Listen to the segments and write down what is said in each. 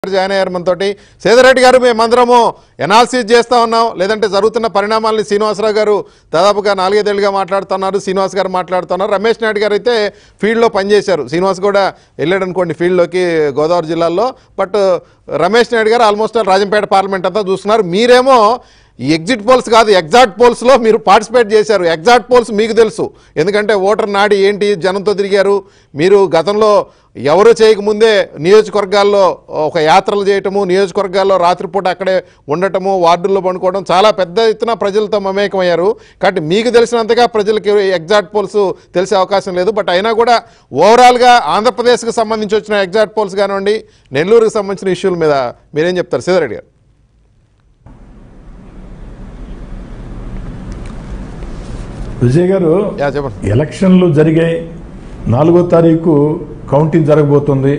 join అయ్యారు మనతోటి సేదరెడ్డి గారు మేమందరము ఎనాలిసిస్ చేస్తా ఉన్నాం లేదంటే జరుగుతున్న పరిణామాలని శ్రీనివాసరావు గారు దాదాపుగా నాలుగైదేళ్లుగా మాట్లాడుతున్నారు శ్రీనివాస్ గారు మాట్లాడుతున్నారు రమేష్ నాయుడు గారు అయితే ఫీల్డ్లో పనిచేశారు శ్రీనివాస్ కూడా వెళ్ళాడు అనుకోండి ఫీల్డ్లోకి గోదావరి జిల్లాలో బట్ రమేష్ నాయుడు గారు ఆల్మోస్ట్ రాజంపేట పార్లమెంట్ అంతా చూస్తున్నారు మీరేమో ఈ ఎగ్జిట్ పోల్స్ కాదు ఎగ్జాక్ట్ పోల్స్లో మీరు పార్టిసిపేట్ చేశారు ఎగ్జాక్ట్ పోల్స్ మీకు తెలుసు ఎందుకంటే ఓటర్ నాడి ఏంటి జనంతో తిరిగారు మీరు గతంలో ఎవరు చేయకముందే నియోజకవర్గాల్లో ఒక యాత్రలు చేయటము నియోజకవర్గాల్లో రాత్రిపూట అక్కడే ఉండటము వార్డుల్లో పండుకోవడం చాలా పెద్ద ఎత్తున ప్రజలతో మమేకమయ్యారు కాబట్టి మీకు తెలిసినంతగా ప్రజలకి ఎగ్జాక్ట్ పోల్స్ తెలిసే అవకాశం లేదు బట్ అయినా కూడా ఓవరాల్గా ఆంధ్రప్రదేశ్కి సంబంధించి వచ్చిన ఎగ్జాక్ట్ పోల్స్ కానివ్వండి నెల్లూరుకి సంబంధించిన ఇష్యూల మీద మీరేం చెప్తారు సీతారెడ్డి గారు విజయ్ గారు యా చెప్పండి ఎలక్షన్లు జరిగాయి నాలుగో తారీఖు కౌంటింగ్ జరగబోతుంది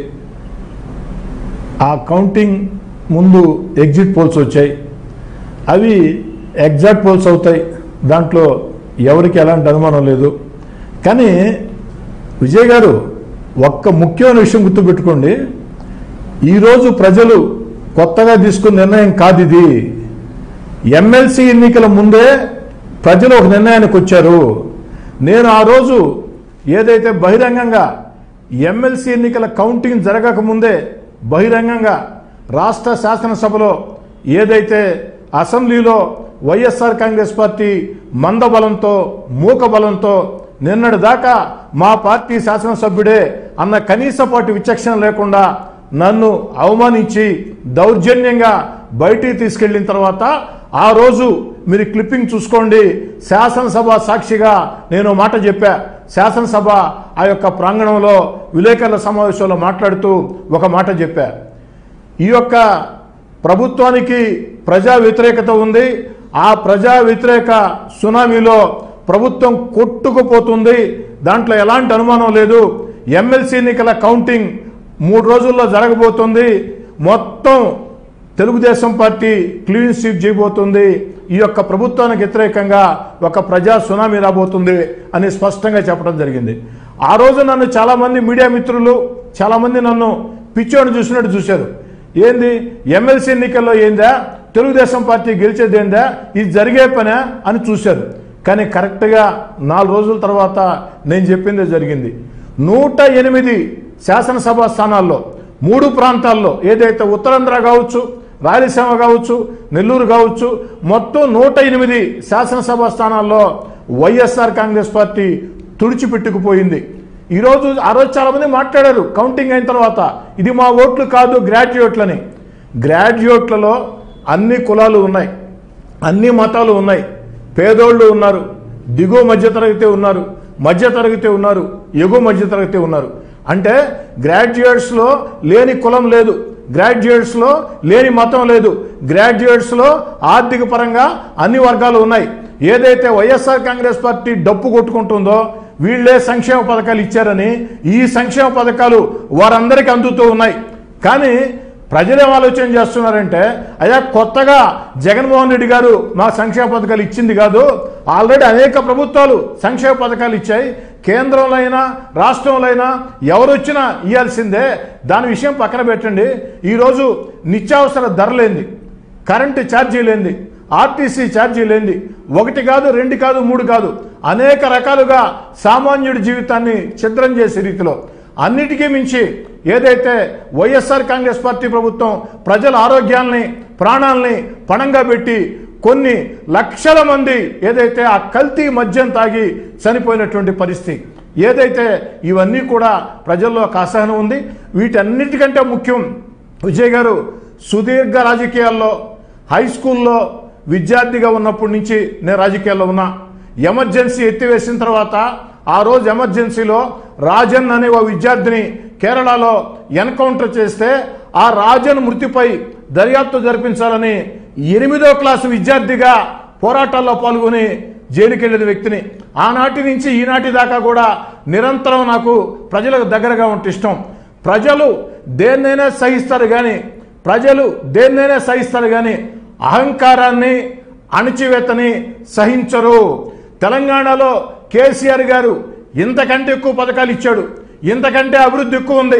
ఆ కౌంటింగ్ ముందు ఎగ్జిట్ పోల్స్ వచ్చాయి అవి ఎగ్జాక్ట్ పోల్స్ అవుతాయి దాంట్లో ఎవరికి ఎలాంటి అనుమానం లేదు కానీ విజయ్ గారు ఒక్క ముఖ్యమైన విషయం గుర్తుపెట్టుకోండి ఈరోజు ప్రజలు కొత్తగా తీసుకున్న నిర్ణయం కాదు ఇది ఎమ్మెల్సీ ఎన్నికల ముందే ప్రజలు ఒక నిర్ణయానికి వచ్చారు నేను ఆ రోజు ఏదైతే బహిరంగంగా ఎమ్మెల్సీ ఎన్నికల కౌంటింగ్ జరగక ముందే బహిరంగంగా రాష్ట్ర శాసనసభలో ఏదైతే అసెంబ్లీలో వైఎస్ఆర్ కాంగ్రెస్ పార్టీ మందబలంతో మూకబలంతో నిన్నటి దాకా మా పార్టీ శాసనసభ్యుడే అన్న కనీసపాటి విచక్షణ లేకుండా నన్ను అవమానించి దౌర్జన్యంగా బయటికి తీసుకెళ్లిన తర్వాత ఆ రోజు మీరు క్లిప్పింగ్ చూసుకోండి శాసనసభ సాక్షిగా నేను మాట చెప్పా శాసనసభ ఆ యొక్క ప్రాంగణంలో విలేకరుల సమావేశంలో మాట్లాడుతూ ఒక మాట చెప్పా ఈ యొక్క ప్రభుత్వానికి ప్రజా వ్యతిరేకత ఉంది ఆ ప్రజా వ్యతిరేక సునామీలో ప్రభుత్వం కొట్టుకుపోతుంది దాంట్లో ఎలాంటి అనుమానం లేదు ఎమ్మెల్సీ ఎన్నికల కౌంటింగ్ మూడు రోజుల్లో జరగబోతుంది మొత్తం తెలుగుదేశం పార్టీ క్లీన్ స్వీప్ చేయబోతుంది ఈ యొక్క ప్రభుత్వానికి వ్యతిరేకంగా ఒక ప్రజా సునామీ రాబోతుంది అని స్పష్టంగా చెప్పడం జరిగింది ఆ రోజు నన్ను చాలామంది మీడియా మిత్రులు చాలామంది నన్ను పిచ్చోని చూసినట్టు చూశారు ఏంది ఎమ్మెల్సీ ఎన్నికల్లో ఏందా తెలుగుదేశం పార్టీ గెలిచేది ఏందా ఇది జరిగే పనే అని చూశారు కానీ కరెక్ట్గా నాలుగు రోజుల తర్వాత నేను చెప్పిందే జరిగింది నూట ఎనిమిది శాసనసభ స్థానాల్లో మూడు ప్రాంతాల్లో ఏదైతే ఉత్తరాంధ్ర కావచ్చు రాయలసీమ కావచ్చు నెల్లూరు కావచ్చు మొత్తం నూట ఎనిమిది శాసనసభ స్థానాల్లో వైఎస్ఆర్ కాంగ్రెస్ పార్టీ తుడిచిపెట్టుకుపోయింది ఈరోజు ఆ రోజు చాలా మంది మాట్లాడారు కౌంటింగ్ అయిన తర్వాత ఇది మా ఓట్లు కాదు గ్రాడ్యుయేట్లని గ్రాడ్యుయేట్లలో అన్ని కులాలు ఉన్నాయి అన్ని మతాలు ఉన్నాయి పేదోళ్ళు ఉన్నారు దిగువ మధ్యతరగతి ఉన్నారు మధ్యతరగతి ఉన్నారు ఎగువ మధ్యతరగతి ఉన్నారు అంటే గ్రాడ్యుయేట్స్లో లేని కులం లేదు గ్రాడ్యుయేట్స్లో లేని మతం లేదు గ్రాడ్యుయేట్స్లో ఆర్థిక పరంగా అన్ని వర్గాలు ఉన్నాయి ఏదైతే వైఎస్ఆర్ కాంగ్రెస్ పార్టీ డప్పు కొట్టుకుంటుందో వీళ్ళే సంక్షేమ పథకాలు ఇచ్చారని ఈ సంక్షేమ పథకాలు వారందరికీ అందుతూ ఉన్నాయి కానీ ప్రజలు ఆలోచన చేస్తున్నారంటే అయ్యా కొత్తగా జగన్మోహన్ రెడ్డి గారు మా సంక్షేమ పథకాలు ఇచ్చింది కాదు ఆల్రెడీ అనేక ప్రభుత్వాలు సంక్షేమ పథకాలు ఇచ్చాయి కేంద్రంలో అయినా రాష్ట్రంలో అయినా ఎవరు వచ్చినా ఇవ్వాల్సిందే దాని విషయం పక్కన పెట్టండి ఈరోజు నిత్యావసర ధరలేంది కరెంటు ఛార్జీలేంది ఆర్టీసీ ఛార్జీలేంది ఒకటి కాదు రెండు కాదు మూడు కాదు అనేక రకాలుగా సామాన్యుడి జీవితాన్ని ఛిద్రం చేసే రీతిలో అన్నిటికీ మించి ఏదైతే వైఎస్ఆర్ కాంగ్రెస్ పార్టీ ప్రభుత్వం ప్రజల ఆరోగ్యాల్ని ప్రాణాల్ని పణంగా పెట్టి కొన్ని లక్షల మంది ఏదైతే ఆ కల్తీ మద్యం తాగి చనిపోయినటువంటి పరిస్థితి ఏదైతే ఇవన్నీ కూడా ప్రజల్లో ఒక అసహనం ఉంది వీటన్నిటికంటే ముఖ్యం విజయ్ గారు సుదీర్ఘ రాజకీయాల్లో హై స్కూల్లో విద్యార్థిగా ఉన్నప్పటి నుంచి నేను రాజకీయాల్లో ఉన్నా ఎమర్జెన్సీ ఎత్తివేసిన తర్వాత ఆ రోజు ఎమర్జెన్సీలో రాజన్ అనే ఓ విద్యార్థిని కేరళలో ఎన్కౌంటర్ చేస్తే ఆ రాజన్ మృతిపై దర్యాప్తు జరిపించాలని ఎనిమిదో క్లాసు విద్యార్థిగా పోరాటాల్లో పాల్గొని జైలుకి వెళ్ళిన వ్యక్తిని ఆనాటి నుంచి ఈనాటి దాకా కూడా నిరంతరం నాకు ప్రజలకు దగ్గరగా ఉంటే ఇష్టం ప్రజలు దేన్నైనా సహిస్తారు కానీ ప్రజలు దేన్నైనా సహిస్తారు కానీ అహంకారాన్ని అణచివేతని సహించరు తెలంగాణలో కేసీఆర్ గారు ఇంతకంటే ఎక్కువ పథకాలు ఇచ్చాడు ఇంతకంటే అభివృద్ధి ఎక్కువ ఉంది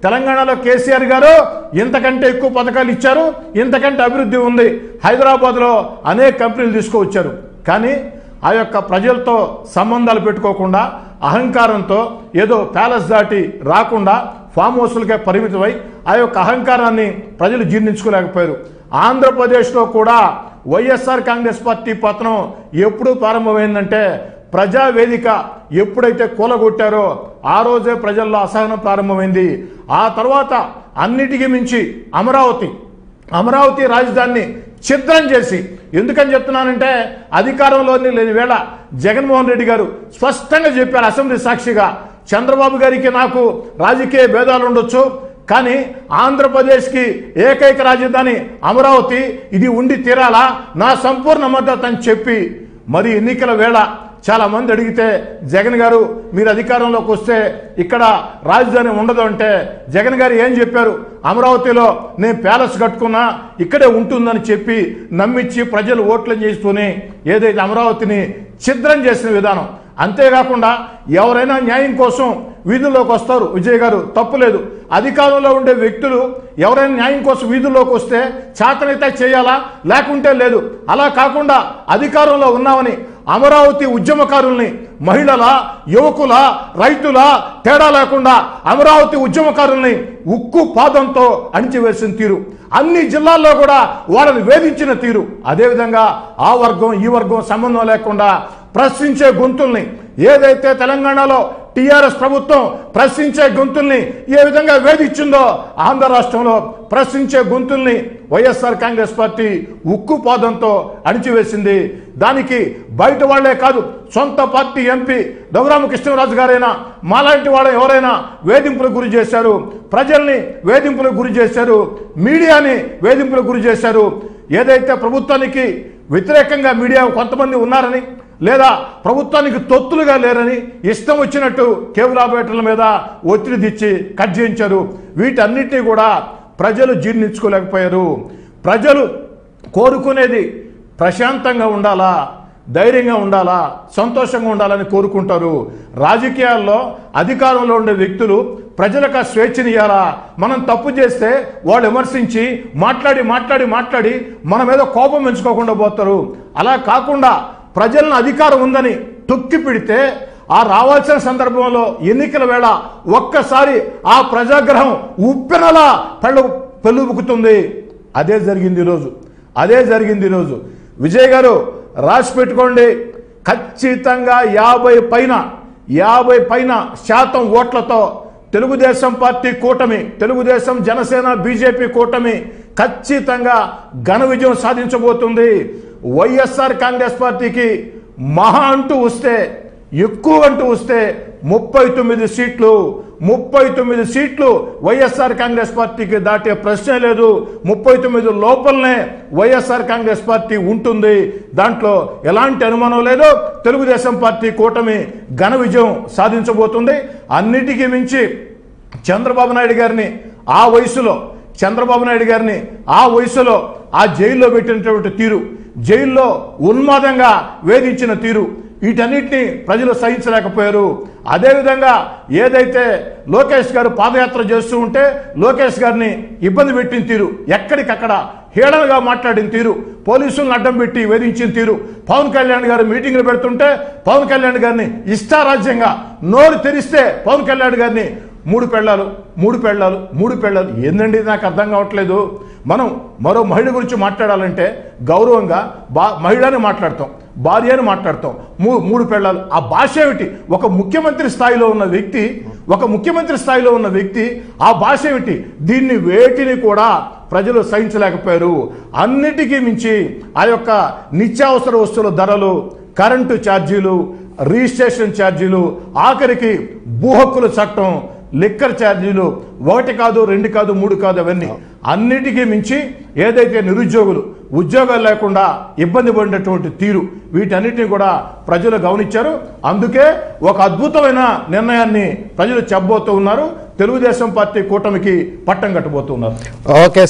తెలంగాణలో కేసీఆర్ గారు ఇంతకంటే ఎక్కువ పథకాలు ఇచ్చారు ఇంతకంటే అభివృద్ధి ఉంది హైదరాబాద్లో అనేక కంపెనీలు తీసుకువచ్చారు కానీ ఆ యొక్క ప్రజలతో సంబంధాలు పెట్టుకోకుండా అహంకారంతో ఏదో ప్యాలెస్ దాటి రాకుండా ఫామ్ హౌస్లకే పరిమితమై ఆ యొక్క అహంకారాన్ని ప్రజలు జీర్ణించుకోలేకపోయారు ఆంధ్రప్రదేశ్లో కూడా వైఎస్ఆర్ కాంగ్రెస్ పార్టీ పతనం ఎప్పుడు ప్రారంభమైందంటే ప్రజావేదిక ఎప్పుడైతే కూలగొట్టారో ఆ రోజే ప్రజల్లో అసహనం ప్రారంభమైంది ఆ తర్వాత అన్నిటికీ మించి అమరావతి అమరావతి రాజధానిని ఛిద్రం చేసి ఎందుకని చెప్తున్నానంటే అధికారంలోని లేని వేళ జగన్మోహన్ రెడ్డి గారు స్పష్టంగా చెప్పారు అసెంబ్లీ సాక్షిగా చంద్రబాబు గారికి నాకు రాజకీయ భేదాలు ఉండొచ్చు కానీ ఆంధ్రప్రదేశ్కి ఏకైక రాజధాని అమరావతి ఇది ఉండి తీరాలా నా సంపూర్ణ మద్దతు అని చెప్పి మరి ఎన్నికల వేళ చాలా మంది అడిగితే జగన్ గారు మీరు అధికారంలోకి వస్తే ఇక్కడ రాజధాని ఉండదు అంటే జగన్ గారు ఏం చెప్పారు అమరావతిలో నేను ప్యాలెస్ కట్టుకున్నా ఇక్కడే ఉంటుందని చెప్పి నమ్మించి ప్రజలు ఓట్లు చేసుకుని ఏదైతే అమరావతిని ఛిద్రం చేసిన విధానం అంతేకాకుండా ఎవరైనా న్యాయం కోసం వీధుల్లోకి వస్తారు విజయ్ గారు తప్పులేదు అధికారంలో ఉండే వ్యక్తులు ఎవరైనా న్యాయం కోసం వీధుల్లోకి వస్తే చేతనైతే చేయాలా లేకుంటే లేదు అలా కాకుండా అధికారంలో ఉన్నామని అమరావతి ఉద్యమకారుల్ని మహిళల యువకుల రైతుల తేడా లేకుండా అమరావతి ఉద్యమకారుల్ని ఉక్కు పాదంతో అణిచివేసిన తీరు అన్ని జిల్లాల్లో కూడా వాళ్ళని వేధించిన తీరు అదేవిధంగా ఆ వర్గం ఈ వర్గం సంబంధం లేకుండా ప్రశ్నించే గొంతుల్ని ఏదైతే తెలంగాణలో టీఆర్ఎస్ ప్రభుత్వం ప్రశ్నించే గొంతుల్ని ఏ విధంగా వేధించిందో ఆంధ్ర రాష్ట్రంలో ప్రశ్నించే గొంతుల్ని వైఎస్ఆర్ కాంగ్రెస్ పార్టీ ఉక్కు పాదంతో అణిచివేసింది దానికి బయట వాళ్లే కాదు సొంత పార్టీ ఎంపీ దొగరామ కృష్ణరాజు గారైనా మాలాంటి వాళ్ళు ఎవరైనా వేధింపులకు గురి చేశారు ప్రజల్ని వేధింపులకు గురి చేశారు మీడియాని వేధింపులకు గురి చేశారు ఏదైతే ప్రభుత్వానికి వ్యతిరేకంగా మీడియా కొంతమంది ఉన్నారని లేదా ప్రభుత్వానికి తొత్తులుగా లేరని ఇష్టం వచ్చినట్టు కేబుల్ ఆపరేటర్ల మీద ఒత్తిడి తెచ్చి కట్ చేయించారు వీటన్నిటినీ కూడా ప్రజలు జీర్ణించుకోలేకపోయారు ప్రజలు కోరుకునేది ప్రశాంతంగా ఉండాలా ధైర్యంగా ఉండాలా సంతోషంగా ఉండాలని కోరుకుంటారు రాజకీయాల్లో అధికారంలో ఉండే వ్యక్తులు ప్రజలకు ఆ స్వేచ్ఛనియ్యాలా మనం తప్పు చేస్తే వాళ్ళు విమర్శించి మాట్లాడి మాట్లాడి మాట్లాడి మన మీద కోపం పెంచుకోకుండా పోతారు అలా కాకుండా ప్రజలను అధికారం ఉందని తొక్కి పెడితే ఆ రావాల్సిన సందర్భంలో ఎన్నికల వేళ ఒక్కసారి ఆ ప్రజాగ్రహం ఉప్పెనలా పెళ్ళు పెళ్ళుబుకుతుంది అదే జరిగింది ఈరోజు అదే జరిగింది ఈరోజు విజయ్ గారు రాసి పెట్టుకోండి ఖచ్చితంగా యాభై పైన యాభై పైన శాతం ఓట్లతో తెలుగుదేశం పార్టీ కూటమి తెలుగుదేశం జనసేన బీజేపీ కూటమి ఖచ్చితంగా ఘన విజయం సాధించబోతుంది వైఎస్ఆర్ కాంగ్రెస్ పార్టీకి మహా అంటూ వస్తే ఎక్కువ అంటూ వస్తే ముప్పై తొమ్మిది సీట్లు ముప్పై తొమ్మిది సీట్లు వైఎస్ఆర్ కాంగ్రెస్ పార్టీకి దాటే ప్రశ్నే లేదు ముప్పై తొమ్మిది లోపలనే వైఎస్ఆర్ కాంగ్రెస్ పార్టీ ఉంటుంది దాంట్లో ఎలాంటి అనుమానం లేదు తెలుగుదేశం పార్టీ కూటమి ఘన విజయం సాధించబోతుంది అన్నిటికీ మించి చంద్రబాబు నాయుడు గారిని ఆ వయసులో చంద్రబాబు నాయుడు గారిని ఆ వయసులో ఆ జైల్లో పెట్టినటువంటి తీరు జైల్లో ఉన్మాదంగా వేధించిన తీరు వీటన్నిటిని ప్రజలు సహించలేకపోయారు అదేవిధంగా ఏదైతే లోకేష్ గారు పాదయాత్ర చేస్తూ ఉంటే లోకేష్ గారిని ఇబ్బంది పెట్టిన తీరు ఎక్కడికక్కడ హేళనగా మాట్లాడిన తీరు పోలీసులను అడ్డం పెట్టి వేధించిన తీరు పవన్ కళ్యాణ్ గారు మీటింగ్లు పెడుతుంటే పవన్ కళ్యాణ్ గారిని ఇష్టారాజ్యంగా నోరు తెరిస్తే పవన్ కళ్యాణ్ గారిని మూడు పెళ్ళాలు మూడు పెళ్ళాలు మూడు పెళ్ళాలు ఏందండి ఇది నాకు అర్థం కావట్లేదు మనం మరో మహిళ గురించి మాట్లాడాలంటే గౌరవంగా బా మహిళని మాట్లాడతాం భార్య అని మాట్లాడతాం మూ మూడు పెళ్ళాలు ఆ భాష ఏమిటి ఒక ముఖ్యమంత్రి స్థాయిలో ఉన్న వ్యక్తి ఒక ముఖ్యమంత్రి స్థాయిలో ఉన్న వ్యక్తి ఆ భాష ఏమిటి దీన్ని వేటిని కూడా ప్రజలు సహించలేకపోయారు అన్నిటికీ మించి ఆ యొక్క నిత్యావసర వస్తువుల ధరలు కరెంటు ఛార్జీలు రిజిస్ట్రేషన్ ఛార్జీలు ఆఖరికి భూ హక్కుల చట్టం లిక్కర్ ఛార్జీలు ఒకటి కాదు రెండు కాదు మూడు కాదు అవన్నీ అన్నిటికీ మించి ఏదైతే నిరుద్యోగులు ఉద్యోగాలు లేకుండా ఇబ్బంది పడినటువంటి తీరు వీటన్నిటిని కూడా ప్రజలు గమనించారు అందుకే ఒక అద్భుతమైన నిర్ణయాన్ని ప్రజలు చెప్పబోతూ ఉన్నారు తెలుగుదేశం పార్టీ కూటమికి పట్టం కట్టబోతున్నారు ఓకే